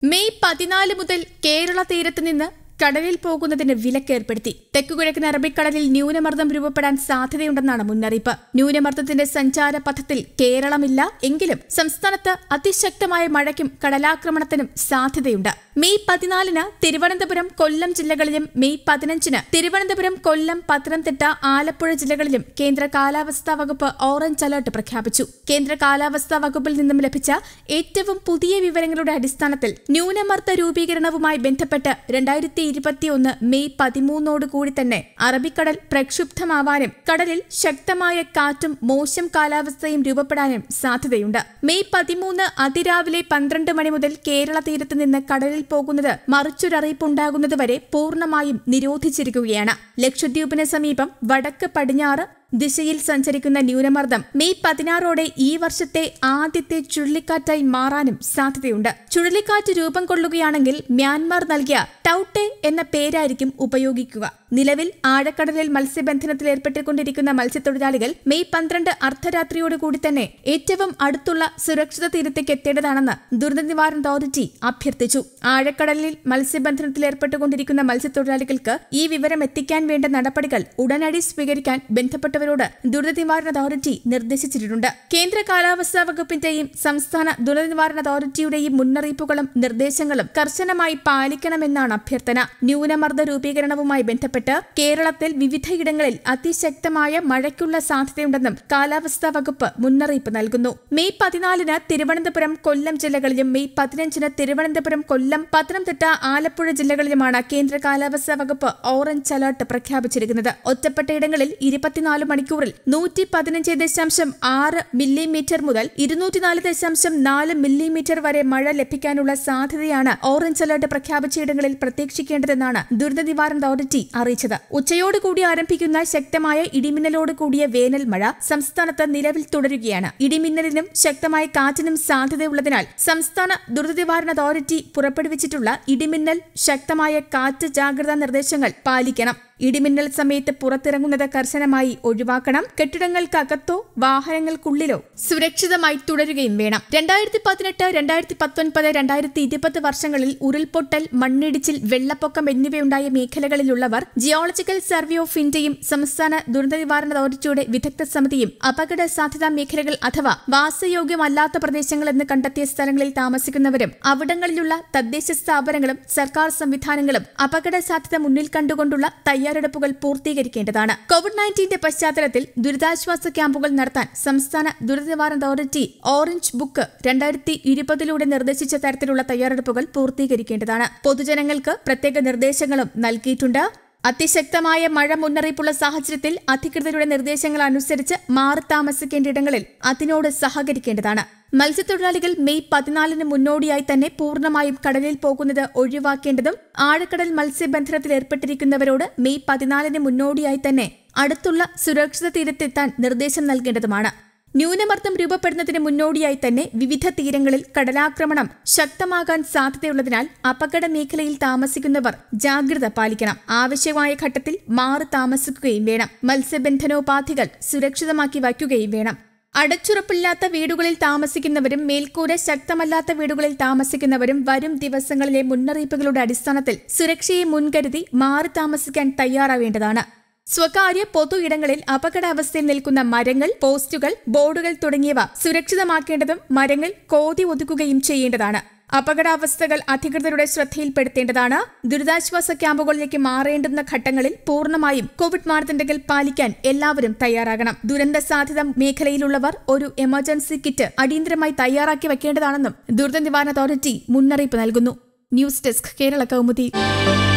May പതിനാല് മുതൽ കേരള തീരത്ത് നിന്ന് കടലിൽ പോകുന്നതിന് വിലക്കേർപ്പെടുത്തി തെക്കുകിഴക്കൻ അറബിക്കടലിൽ ന്യൂനമർദ്ദം രൂപപ്പെടാൻ സാധ്യതയുണ്ടെന്നാണ് മുന്നറിയിപ്പ് ന്യൂനമർദ്ദത്തിന്റെ സഞ്ചാര പഥത്തിൽ കേരളമില്ല എങ്കിലും സംസ്ഥാനത്ത് അതിശക്തമായ മഴയ്ക്കും കടലാക്രമണത്തിനും സാധ്യതയുണ്ട് മെയ് പതിനാലിന് തിരുവനന്തപുരം കൊല്ലം ജില്ലകളിലും മെയ് പതിനഞ്ചിന് തിരുവനന്തപുരം കൊല്ലം പത്തനംതിട്ട ആലപ്പുഴ ജില്ലകളിലും കേന്ദ്ര കാലാവസ്ഥാ വകുപ്പ് ഓറഞ്ച് അലർട്ട് പ്രഖ്യാപിച്ചു കേന്ദ്ര കാലാവസ്ഥാ വകുപ്പിൽ നിന്നും ലഭിച്ച ഏറ്റവും പുതിയ വിവരങ്ങളുടെ അടിസ്ഥാനത്തിൽ ന്യൂനമർദ്ദ രൂപീകരണവുമായി ബന്ധപ്പെട്ട് രണ്ടായിരത്തി ഇരുപത്തിയൊന്ന് മെയ് പതിമൂന്നോട് കൂടി തന്നെ അറബിക്കടൽ പ്രക്ഷുബ്ധമാവാനും കടലിൽ ശക്തമായ കാറ്റും മോശം കാലാവസ്ഥയും രൂപപ്പെടാനും സാധ്യതയുണ്ട് മെയ് പതിമൂന്ന് അതിരാവിലെ പന്ത്രണ്ട് മണി മുതൽ കേരള തീരത്ത് നിന്ന് കടലിൽ പോകുന്നത് മറിച്ചൊരറിയിപ്പുണ്ടാകുന്നതുവരെ പൂർണ്ണമായും നിരോധിച്ചിരിക്കുകയാണ് ലക്ഷദ്വീപിന് സമീപം വടക്ക് പടിഞ്ഞാറ് ദിശയിൽ സഞ്ചരിക്കുന്ന ന്യൂനമർദ്ദം മെയ് പതിനാറോടെ ഈ വർഷത്തെ ആദ്യത്തെ ചുഴലിക്കാറ്റായി മാറാനും സാധ്യതയുണ്ട് ചുഴലിക്കാറ്റ് രൂപം കൊള്ളുകയാണെങ്കിൽ മ്യാൻമാർ നൽകിയ ടൌട്ടെ എന്ന പേരായിരിക്കും ഉപയോഗിക്കുക നിലവിൽ ആഴക്കടലിൽ മത്സ്യബന്ധനത്തിൽ ഏർപ്പെട്ടുകൊണ്ടിരിക്കുന്ന മത്സ്യത്തൊഴിലാളികൾ മെയ് പന്ത്രണ്ട് അർദ്ധരാത്രിയോടുകൂടി തന്നെ ഏറ്റവും അടുത്തുള്ള സുരക്ഷിത തീരത്തേക്ക് എത്തേണ്ടതാണെന്ന് ദുരന്ത നിവാരണ അതോറിറ്റി അഭ്യർത്ഥിച്ചു ആഴക്കടലിൽ മത്സ്യബന്ധനത്തിൽ ഏർപ്പെട്ടുകൊണ്ടിരിക്കുന്ന മത്സ്യത്തൊഴിലാളികൾക്ക് ഈ വിവരം എത്തിക്കാൻ വേണ്ട നടപടികൾ ഉടനടി സ്വീകരിക്കാൻ ബന്ധപ്പെട്ടവരോട് ദുരന്ത നിവാരണ അതോറിറ്റി നിർദ്ദേശിച്ചിട്ടുണ്ട് കേന്ദ്ര കാലാവസ്ഥാ വകുപ്പിന്റെയും സംസ്ഥാന ദുരന്ത നിവാരണ അതോറിറ്റിയുടെയും മുന്നറിയിപ്പുകളും നിർദ്ദേശങ്ങളും കർശനമായി പാലിക്കണമെന്നാണ് അഭ്യർത്ഥന ന്യൂനമർദ്ദ രൂപീകരണവുമായി ബന്ധപ്പെട്ട് കേരളത്തിൽ വിവിധയിടങ്ങളിൽ അതിശക്തമായ മഴയ്ക്കുള്ള സാധ്യതയുണ്ടെന്നും കാലാവസ്ഥാ വകുപ്പ് മുന്നറിയിപ്പ് നൽകുന്നു മെയ് പതിനാലിന് തിരുവനന്തപുരം കൊല്ലം ജില്ലകളിലും മെയ് പതിനഞ്ചിന് തിരുവനന്തപുരം കൊല്ലം പത്തനംതിട്ട ആലപ്പുഴ ജില്ലകളിലുമാണ് കേന്ദ്ര കാലാവസ്ഥാ വകുപ്പ് ഓറഞ്ച് അലർട്ട് പ്രഖ്യാപിച്ചിരിക്കുന്നത് ഒറ്റപ്പെട്ടയിടങ്ങളിൽ ഇരുപത്തിനാല് മണിക്കൂറിൽ നൂറ്റി പതിനഞ്ച് ദശാംശം ആറ് മില്ലിമീറ്റർ മുതൽ ഇരുന്നൂറ്റിനാല് ദശാംശം നാല് മില്ലിമീറ്റർ വരെ മഴ ലഭിക്കാനുള്ള സാധ്യതയാണ് ഓറഞ്ച് അലർട്ട് പ്രഖ്യാപിച്ചയിടങ്ങളിൽ പ്രതീക്ഷിക്കേണ്ടതെന്നാണ് ദുരന്ത നിവാരണ അതോറിറ്റി അറിയിച്ചത് ഉച്ചയോടുകൂടി ആരംഭിക്കുന്ന ശക്തമായ ഇടിമിന്നലോട് കൂടിയ വേനൽ മഴ സംസ്ഥാനത്ത് നിലവിൽ തുടരുകയാണ് ഇടിമിന്നലിനും ശക്തമായ കാറ്റിനും സാധ്യതയുള്ളതിനാൽ സംസ്ഥാന ദുരന്ത നിവാരണ അതോറിറ്റി പുറപ്പെടുവിച്ചിട്ടുള്ള ഇടിമിന്നൽ ശക്തമായ കാറ്റ് ജാഗ്രതാ നിർദ്ദേശങ്ങൾ പാലിക്കണം ഇടിമിന്നൽ സമയത്ത് പുറത്തിറങ്ങുന്നത് കർശനമായി ഒഴിവാക്കണം കെട്ടിടങ്ങൾക്കകത്തോ വാഹനങ്ങൾക്കുള്ളിലോ സുരക്ഷിതമായി തുടരുകയും വേണം രണ്ടായിരത്തി പതിനെട്ട് രണ്ടായിരത്തി പത്തൊൻപത് രണ്ടായിരത്തി ഇരുപത് വർഷങ്ങളിൽ ഉരുൾപൊട്ടൽ മണ്ണിടിച്ചിൽ വെള്ളപ്പൊക്കം എന്നിവയുണ്ടായ മേഖലകളിലുള്ളവർ ജിയോളജിക്കൽ സർവേ ഓഫ് ഇന്ത്യയും സംസ്ഥാന ദുരന്ത നിവാരണ അതോറിറ്റിയുടെ വിദഗ്ധ സമിതിയും അപകട സാധ്യതാ മേഖലകൾ അഥവാ വാസയോഗ്യമല്ലാത്ത പ്രദേശങ്ങൾ എന്ന് കണ്ടെത്തിയ സ്ഥലങ്ങളിൽ താമസിക്കുന്നവരും അവിടങ്ങളിലുള്ള തദ്ദേശ സ്ഥാപനങ്ങളും സർക്കാർ സംവിധാനങ്ങളും അപകട സാധ്യത മുന്നിൽ കണ്ടുകൊണ്ടുള്ള തയ്യാറെടുപ്പുകൾ പൂർത്തീകരിക്കേണ്ടതാണ് കോവിഡ് നയൻറ്റീന്റെ പശ്ചാത്തലത്തിൽ ദുരിതാശ്വാസ ക്യാമ്പുകൾ നടത്താൻ സംസ്ഥാന ദുരിത നിവാരണ അതോറിറ്റി ഓറഞ്ച് ബുക്ക് രണ്ടായിരത്തി ഇരുപതിലൂടെ നിർദ്ദേശിച്ച തരത്തിലുള്ള തയ്യാറെടുപ്പുകൾ പൂർത്തീകരിക്കേണ്ടതാണ് പൊതുജനങ്ങൾക്ക് പ്രത്യേക നിർദ്ദേശങ്ങളും നൽകിയിട്ടുണ്ട് അതിശക്തമായ മഴ മുന്നറിയിപ്പുള്ള സാഹചര്യത്തിൽ അധികൃതരുടെ നിർദ്ദേശങ്ങൾ അനുസരിച്ച് മാറി താമസിക്കേണ്ട ഇടങ്ങളിൽ അതിനോട് സഹകരിക്കേണ്ടതാണ് മത്സ്യത്തൊഴിലാളികൾ മെയ് പതിനാലിന് മുന്നോടിയായി തന്നെ പൂർണ്ണമായും കടലിൽ പോകുന്നത് ഒഴിവാക്കേണ്ടതും ആഴക്കടൽ മത്സ്യബന്ധനത്തിൽ ഏർപ്പെട്ടിരിക്കുന്നവരോട് മെയ് പതിനാലിന് മുന്നോടിയായി തന്നെ അടുത്തുള്ള സുരക്ഷിത തീരത്തെത്താൻ നിർദ്ദേശം നൽകേണ്ടതുമാണ് ന്യൂനമർദ്ദം രൂപപ്പെടുന്നതിന് മുന്നോടിയായി തന്നെ വിവിധ തീരങ്ങളിൽ കടലാക്രമണം ശക്തമാകാൻ സാധ്യതയുള്ളതിനാൽ അപകട മേഖലയിൽ താമസിക്കുന്നവർ ജാഗ്രത പാലിക്കണം ആവശ്യമായ ഘട്ടത്തിൽ മാറി താമസിക്കുകയും വേണം മത്സ്യബന്ധനോപാധികൾ സുരക്ഷിതമാക്കി വയ്ക്കുകയും വേണം അടച്ചുറപ്പില്ലാത്ത വീടുകളിൽ താമസിക്കുന്നവരും മേൽക്കൂര ശക്തമല്ലാത്ത വീടുകളിൽ താമസിക്കുന്നവരും വരും ദിവസങ്ങളിലെ മുന്നറിയിപ്പുകളുടെ അടിസ്ഥാനത്തിൽ സുരക്ഷയെ മുൻകരുതി മാറി താമസിക്കാൻ തയ്യാറാവേണ്ടതാണ് സ്വകാര്യ പൊതു ഇടങ്ങളിൽ അപകടാവസ്ഥയിൽ നിൽക്കുന്ന മരങ്ങൾ പോസ്റ്റുകൾ ബോർഡുകൾ തുടങ്ങിയവ സുരക്ഷിതമാക്കേണ്ടതും മരങ്ങൾ കോതി ഒതുക്കുകയും ചെയ്യേണ്ടതാണ് അപകടാവസ്ഥകൾ അധികൃതരുടെ ശ്രദ്ധയിൽപ്പെടുത്തേണ്ടതാണ് ദുരിതാശ്വാസ ക്യാമ്പുകളിലേക്ക് മാറേണ്ടുന്ന ഘട്ടങ്ങളിൽ പൂർണ്ണമായും കോവിഡ് മാനദണ്ഡങ്ങൾ പാലിക്കാൻ എല്ലാവരും തയ്യാറാകണം ദുരന്ത സാധ്യത മേഖലയിലുള്ളവർ ഒരു എമർജൻസി കിറ്റ് അടിയന്തരമായി തയ്യാറാക്കി വെക്കേണ്ടതാണെന്നും ദുരന്ത നിവാരണ അതോറിറ്റി മുന്നറിയിപ്പ് നൽകുന്നു ന്യൂസ് ഡെസ്ക് കേരള കൗമുദി